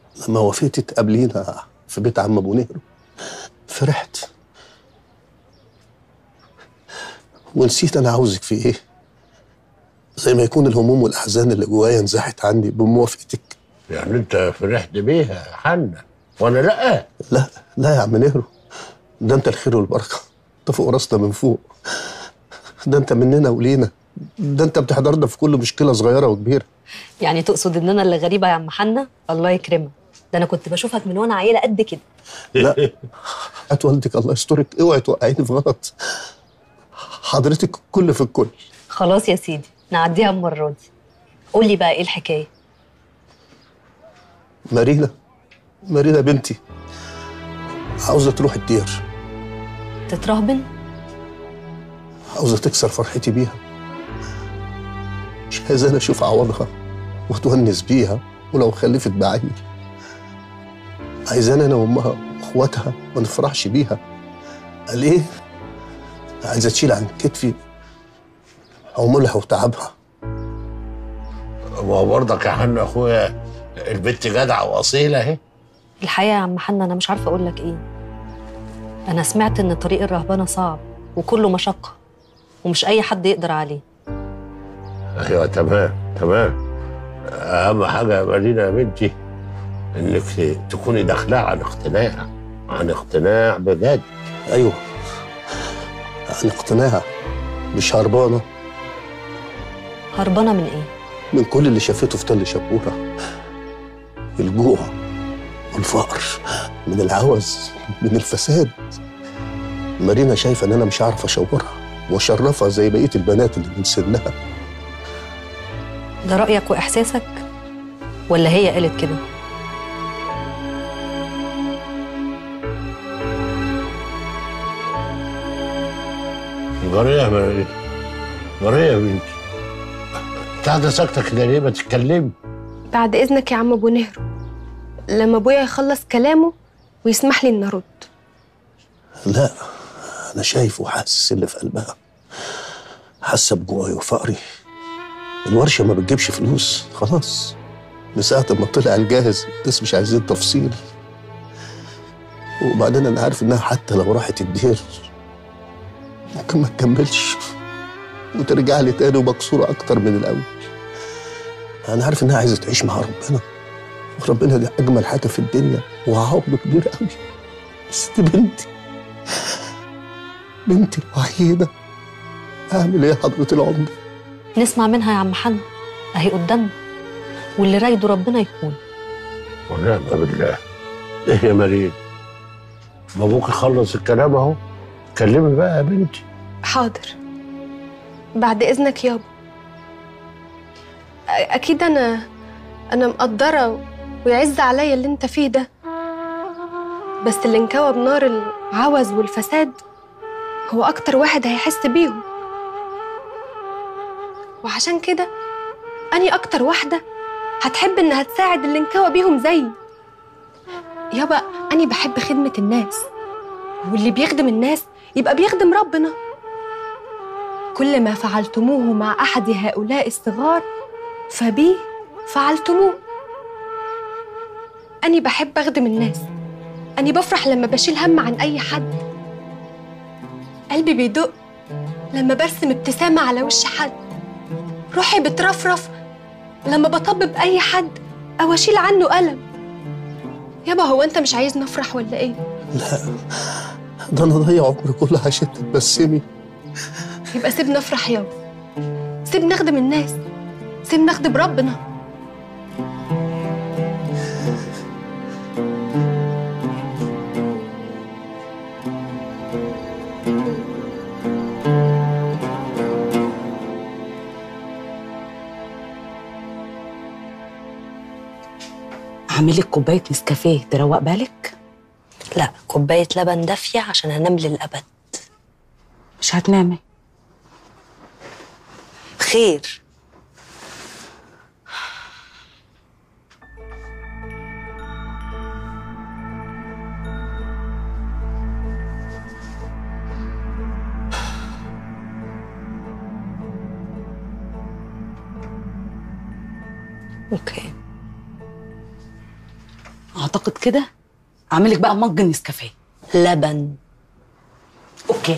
لما وافقتي تقابلينا في بيت عم ابو نهر فرحت ونسيت انا عاوزك في ايه زي ما يكون الهموم والاحزان اللي جوايا انزاحت عني بموافقتك يعني انت فرحت بيها يا حنا وانا لا لا لا يا عم نهرو ده انت الخير والبركه انت فوق راسنا من فوق ده انت مننا ولينا ده انت بتحضرنا في كل مشكله صغيره وكبيره يعني تقصد ان انا اللي غريبه يا عم حنا الله يكرمك ده انا كنت بشوفك من وانا عيله قد كده لا هات والدك الله يسترك اوعي توقعيني في غلط حضرتك كل في الكل خلاص يا سيدي نعديها المره دي قول لي بقى ايه الحكايه مارينا مارينا بنتي عاوزه تروح الدير تترهبن عاوزه تكسر فرحتي بيها مش عايزاني اشوف عوضها واتونس بيها ولو خلفت بعيل عايزاني انا وامها واخواتها ما نفرحش بيها قال ايه عايزه تشيل عن كتفي عمولها وتعبها ما هو برضك يا حنا اخويا البنت جدعه واصيله اهي الحقيقه يا عم حنا انا مش عارفه اقول لك ايه انا سمعت ان طريق الرهبنه صعب وكله مشقه ومش اي حد يقدر عليه ايوه تمام تمام اهم حاجه يا مدينه يا بنتي انك تكوني داخله عن اقتناع عن اقتناع بجد ايوه عن اقتناع مش هربانه هربانه من ايه من كل اللي شافته في تل شبوره الجوع والفقر من العوز من الفساد مارينا شايفه ان انا مش عارف اشورها واشرفها زي بقيه البنات اللي من سنها ده رايك واحساسك ولا هي قالت كده جاريه يا ماريا جاريه يا بنتي انت قاعده ساكته كده ليه ما تتكلمي بعد إذنك يا عم أبو نهرو لما أبويا يخلص كلامه ويسمح لي إن أرد لا انا شايف وحاسس اللي في قلبها حاسه بجوعي وفقري الورشه ما بتجيبش فلوس خلاص من ساعه ما طلع الجاهز الناس مش عايزين تفصيل وبعدين انا عارف انها حتى لو راحت الدير ممكن ما تكملش وترجع لي تاني ومكسوره اكتر من الاول انا عارف انها عايزه تعيش مع ربنا وربنا ده اجمل حاجه في الدنيا وعوض كبير قوي بس دي بنتي بنتي الوحيده اعمل ايه يا حضره العمده نسمع منها يا عم حنا اهي قدامنا واللي رايده ربنا يكون ونعم بالله ايه يا مريم ما ابوك يخلص الكلام اهو اتكلمي بقى يا بنتي حاضر بعد إذنك يابا أ- أكيد أنا أنا مقدرة ويعز عليا اللي أنت فيه ده بس اللي انكوى بنار العوز والفساد هو أكتر واحد هيحس بيهم وعشان كده أني أكتر واحدة هتحب إنها تساعد اللي انكوى بيهم زيي يابا أني بحب خدمة الناس واللي بيخدم الناس يبقى بيخدم ربنا كل ما فعلتموه مع أحد هؤلاء الصغار فبي فعلتموه أني بحب أخدم الناس أني بفرح لما بشيل هم عن أي حد قلبي بيدق لما برسم ابتسامة على وش حد روحي بترفرف لما بطبب أي حد أو أشيل عنه ألم يابا هو أنت مش عايز نفرح ولا إيه؟ لا ده انا ضيع عمري كله عشان تبسمي يبقى سيبنا نفرح يابا سيبنا نخدم الناس سيبنا نخدم ربنا اعمل لك كوبايه نسكافيه تروق بالك لا كوبايه لبن دافيه عشان هنام للابد مش هتنامي خير اوكي اعتقد كده اعمل لك بقى مج نسكافيه لبن اوكي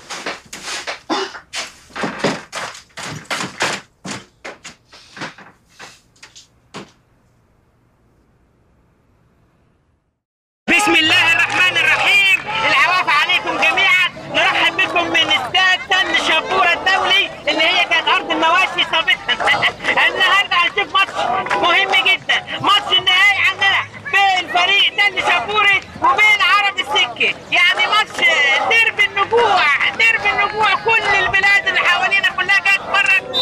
بسم الله الرحمن الرحيم العواف عليكم جميعا نرحب بكم من استاد تل شبورة الدولي اللي هي كانت ارض المواشي سابقا النهارده هنشوف ماتش مهم جدا ماتش النهائي عندنا بين فريق تل شبورة وبين عرب السكة يعني ماتش ديربي النجوع ديربي النجوع كل البلاد اللي حوالينا كلها جايه تتفرج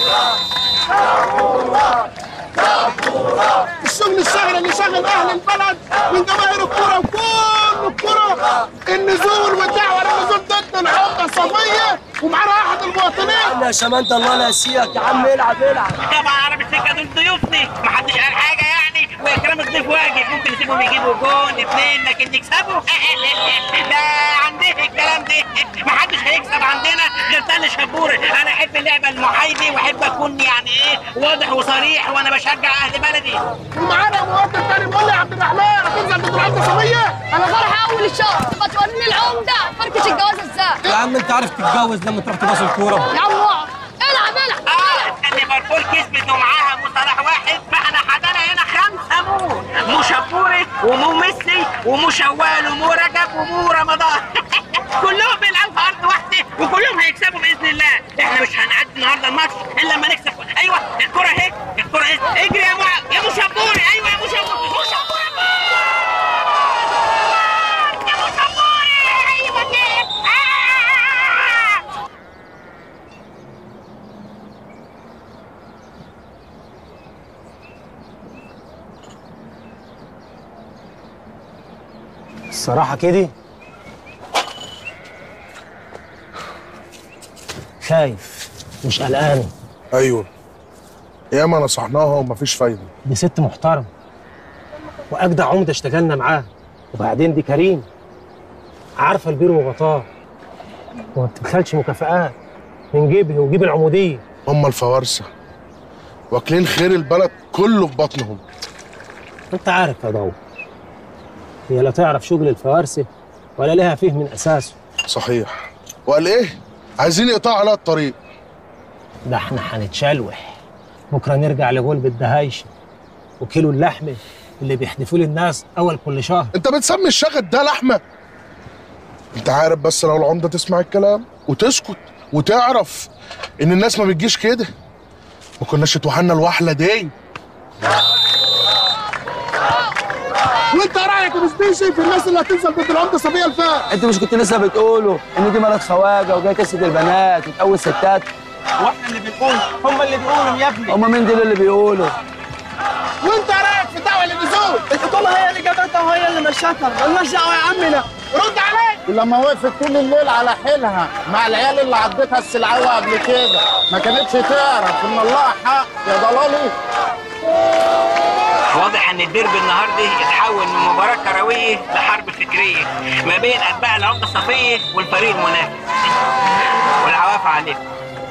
الشغل الشهر اللي شغل اهل البلد من جماهير الكره وكل الكره النزول والدعوه للنزول ضد العقده الصفيه ومعانا احد المواطنين يا شمانت الله لا يسيك يا عم العب العب طبعا عرب السكه دول ضيوفني محدش قال حاجه يعني واكرام الضيف واجب ممكن نسيبهم يجيبوا جون اثنين لكن نكسبوا ده عندي الكلام ده محدش هيكسب عندنا غير تل شبوري انا احب اللعبه المحايدي واحب اكون يعني ايه واضح وصريح وانا بشجع اهل بلدي ومعانا مواطن تاني بيقول لي يا عبد الرحمن هتنزل ضد العقده الصفيه انا فرحة أول الشهر تبقى توريني العمدة فركش الجواز ازاي يا عم انت عارف تتجوز لما تروح تباص الكوره يا عم اقعد العب العب اه ان ليفربول كسبت ومعاها مصطلح واحد فاحنا حدانا هنا خمسه مو مو شابوري ومو ميسي ومو شوال ومو رجب ومو رمضان كلهم بيلعبوا في ارض واحده وكلهم هيكسبوا باذن الله احنا مش هنعدي النهارده الماتش الا لما نكسب ايوه الكره اهي الكره اهي اجري يا مو يا مو شابوري ايوه يا مو شابوري مو شابوري يا مو شابوري ايوه كده آه! الصراحه كده خايف مش قلقان ايوه ياما نصحناها ومفيش فايده دي ست محترمه واجدع عمده اشتغلنا معاه وبعدين دي كريم عارفه البير وغطاه وما بتبخلش مكافآت من جيبه وجيب العموديه هم الفوارسه واكلين خير البلد كله في بطنهم انت عارف يا ضو هي لا تعرف شغل الفوارسه ولا لها فيه من اساسه صحيح وقال ايه عايزين يقطعوا عليها الطريق ده احنا هنتشلوح بكره نرجع لغلب الدهايشه وكيلو اللحمه اللي بيحدفوه للناس اول كل شهر انت بتسمي الشغل ده لحمه انت عارف بس لو العمده تسمع الكلام وتسكت وتعرف ان الناس ما بتجيش كده ما كناش اتوحنا الوحله دي وانت رايك يا مستيشي في الناس اللي هتنزل ضد العمده الصبيه الفات انتوا مش كنتوا لسه بتقولوا ان دي مرات خواجه وجايه تسد البنات وتقوي الستات واحنا اللي بنقول هم اللي بيقولوا يا ابني هم مين دول اللي بيقولوا وانت رايك في دعوه للنزول الحكومه هي اللي جابتها وهي اللي مشتها مالناش دعوه يا عمنا رد عليك لما وقفت طول الليل على حيلها مع العيال اللي عدتها السلعوه قبل كده ما كانتش تعرف ان الله حق يا ضلالي واضح ان الديربي النهارده يتحول من مباراه كرويه لحرب فكريه ما بين اتباع العمده الصفيه والفريق المنافس والعواف عليكم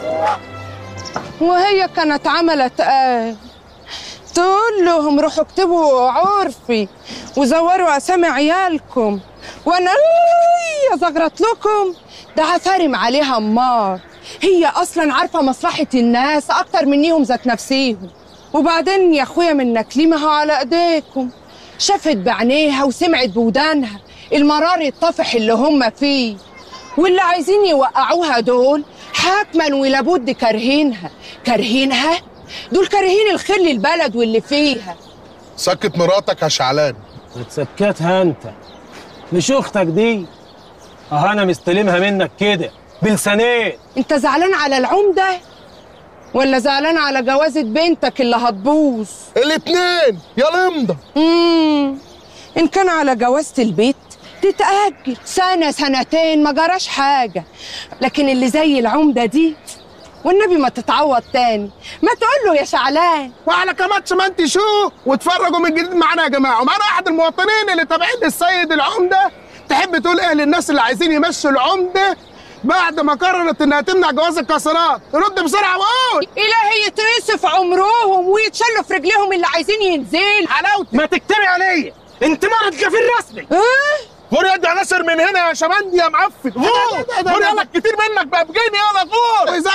وهي كانت عملت ايه تقول لهم روحوا اكتبوا عرفي وزوروا اسامي عيالكم وانا يا زغرت لكم ده هفرم عليها امار هي اصلا عارفه مصلحه الناس اكتر منيهم ذات نفسيهم وبعدين يا اخويا من نكلمها على ايديكم شافت بعينيها وسمعت بودانها المرار الطفح اللي هم فيه واللي عايزين يوقعوها دول حتما ولابد كارهينها كارهينها دول كارهين الخير للبلد واللي فيها سكت مراتك يا شعلان بتسكتها انت مش اختك دي اه انا مستلمها منك كده بلسانين انت زعلان على العمده ولا زعلان على جوازة بنتك اللي هتبوظ الاتنين يا لمضة امم ان كان على جوازة البيت تتأجل سنة سنتين ما جراش حاجة لكن اللي زي العمدة دي والنبي ما تتعوض تاني ما تقول له يا شعلان وعلى كماتش ما انت شو واتفرجوا من جديد معانا يا جماعه ومعانا احد المواطنين اللي تابعين للسيد العمده تحب تقول ايه للناس اللي عايزين يمشوا العمده بعد ما قررت انها تمنع جواز الكسرات رد بسرعه وقول إلهي يترسف عمرهم ويتشلوا في رجليهم اللي عايزين ينزل حلاوتي ما تكتبي عليا انت مرض كفيل رسمي ايه غور يد يا ناصر من هنا يا شمندي يا معفن غور غور يلا كتير منك بقى بجيني يلا غور واذا